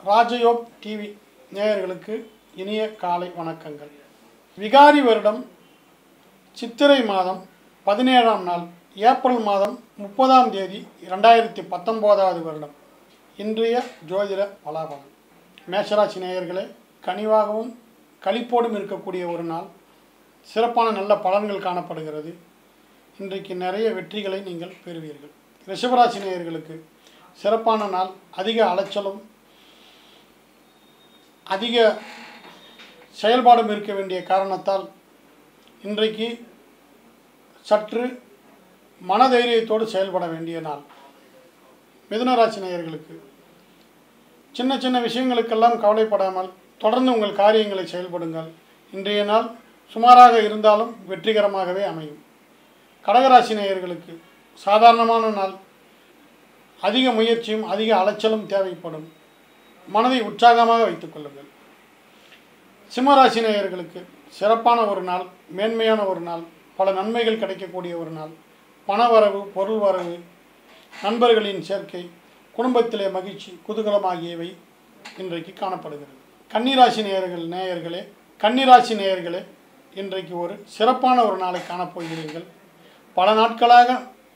ராஜயோக் TV நேயர்களுக்கு இனிய காலை வணக்கங்கள் விகாரி வருடம் சித்திரை மாதம் பதினேழாம் நாள் ஏப்ரல் மாதம் முப்பதாம் தேதி ரெண்டாயிரத்தி பத்தொம்போதாவது வருடம் இன்றைய ஜோதிட பலாபலம் மேஷராசி நேயர்களே கனிவாகவும் களிப்போடும் இருக்கக்கூடிய ஒரு நாள் சிறப்பான நல்ல பலன்கள் காணப்படுகிறது இன்றைக்கு நிறைய வெற்றிகளை நீங்கள் பெறுவீர்கள் ரிஷபராசி நேயர்களுக்கு சிறப்பான நாள் அதிக அலைச்சலும் அதிக செயல்பாடும் இருக்க வேண்டிய காரணத்தால் இன்றைக்கு சற்று மனதைரியத்தோடு செயல்பட வேண்டிய நாள் மிதுனராசி நேயர்களுக்கு சின்ன சின்ன விஷயங்களுக்கெல்லாம் கவலைப்படாமல் தொடர்ந்து உங்கள் காரியங்களை செயல்படுங்கள் இன்றைய நாள் சுமாராக இருந்தாலும் வெற்றிகரமாகவே அமையும் கடகராசி நேயர்களுக்கு சாதாரணமான நாள் அதிக முயற்சியும் அதிக அலைச்சலும் தேவைப்படும் மனதை உற்சாகமாக வைத்துக் கொள்ளுங்கள் சிம்மராசி நேயர்களுக்கு சிறப்பான ஒரு நாள் மேன்மையான ஒரு நாள் பல நன்மைகள் கிடைக்கக்கூடிய ஒரு நாள் பணவரவு பொருள் வரவு நண்பர்களின் சேர்க்கை குடும்பத்திலே மகிழ்ச்சி குதூகலம் ஆகியவை இன்றைக்கு காணப்படுகிறது கன்னிராசி நேயர்கள் நேயர்களே கன்னிராசி நேயர்களே இன்றைக்கு ஒரு சிறப்பான ஒரு நாளை காணப்போகிறீர்கள் பல நாட்களாக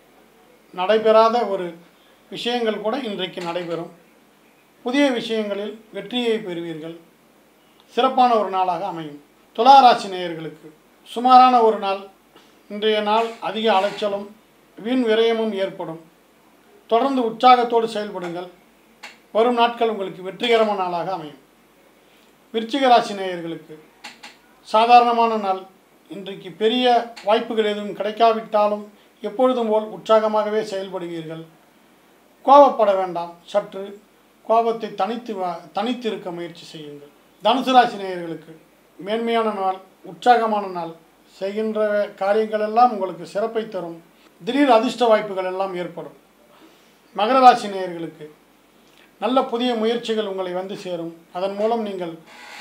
நடைபெறாத ஒரு விஷயங்கள் கூட இன்றைக்கு நடைபெறும் புதிய விஷயங்களில் வெற்றியை பெறுவீர்கள் சிறப்பான ஒரு நாளாக அமையும் துளாராசி நேயர்களுக்கு சுமாரான ஒரு நாள் இன்றைய நாள் அதிக அலைச்சலும் வீண் விரயமும் ஏற்படும் தொடர்ந்து உற்சாகத்தோடு செயல்படுங்கள் வரும் நாட்கள் உங்களுக்கு வெற்றிகரமான நாளாக அமையும் விருச்சிக ராசி நேயர்களுக்கு சாதாரணமான நாள் இன்றைக்கு பெரிய வாய்ப்புகள் எதுவும் கிடைக்காவிட்டாலும் எப்பொழுதும் போல் உற்சாகமாகவே செயல்படுவீர்கள் கோபப்பட வேண்டாம் சற்று கோபத்தை தனித்து வா- தனித்து இருக்க முயற்சி செய்யுங்கள் தனுசு ராசி நேயர்களுக்கு மேன்மையான நாள் உற்சாகமான நாள் செய்கின்ற காரியங்கள் எல்லாம் உங்களுக்கு சிறப்பை தரும் திடீர் அதிர்ஷ்ட வாய்ப்புகள் எல்லாம் ஏற்படும் மகர ராசி நேயர்களுக்கு நல்ல புதிய முயற்சிகள் உங்களை வந்து சேரும் அதன் மூலம் நீங்கள்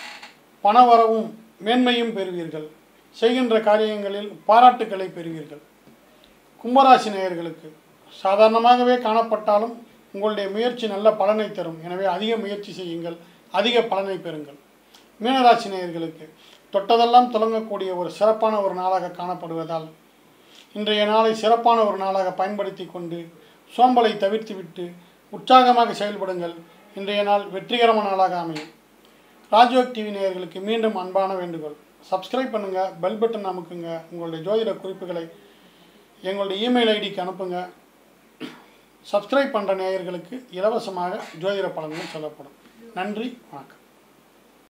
பணவரவும் மேன்மையும் பெறுவீர்கள் செய்கின்ற காரியங்களில் பாராட்டுக்களை பெறுவீர்கள் கும்பராசி நேயர்களுக்கு சாதாரணமாகவே காணப்பட்டாலும் உங்களுடைய முயற்சி நல்ல பலனை தரும் எனவே அதிக முயற்சி செய்யுங்கள் அதிக பலனை பெறுங்கள் மீனராசி நேயர்களுக்கு தொட்டதெல்லாம் தொடங்கக்கூடிய ஒரு சிறப்பான ஒரு நாளாக காணப்படுவதால் இன்றைய நாளை சிறப்பான ஒரு நாளாக பயன்படுத்தி கொண்டு சோம்பலை தவிர்த்துவிட்டு உற்சாகமாக செயல்படுங்கள் இன்றைய நாள் வெற்றிகரமான நாளாக அமையும் ராஜ்யோக் டிவி நேயர்களுக்கு மீண்டும் அன்பான வேண்டுகோள் சப்ஸ்கிரைப் பண்ணுங்கள் பெல் பட்டன் அமுக்குங்க உங்களுடைய ஜோதிட குறிப்புகளை எங்களுடைய இமெயில் ஐடிக்கு அனுப்புங்க சப்ஸ்கிரைப் பண்ணுற நேயர்களுக்கு இலவசமாக ஜோதிட பலன்கள் சொல்லப்படும் நன்றி வணக்கம்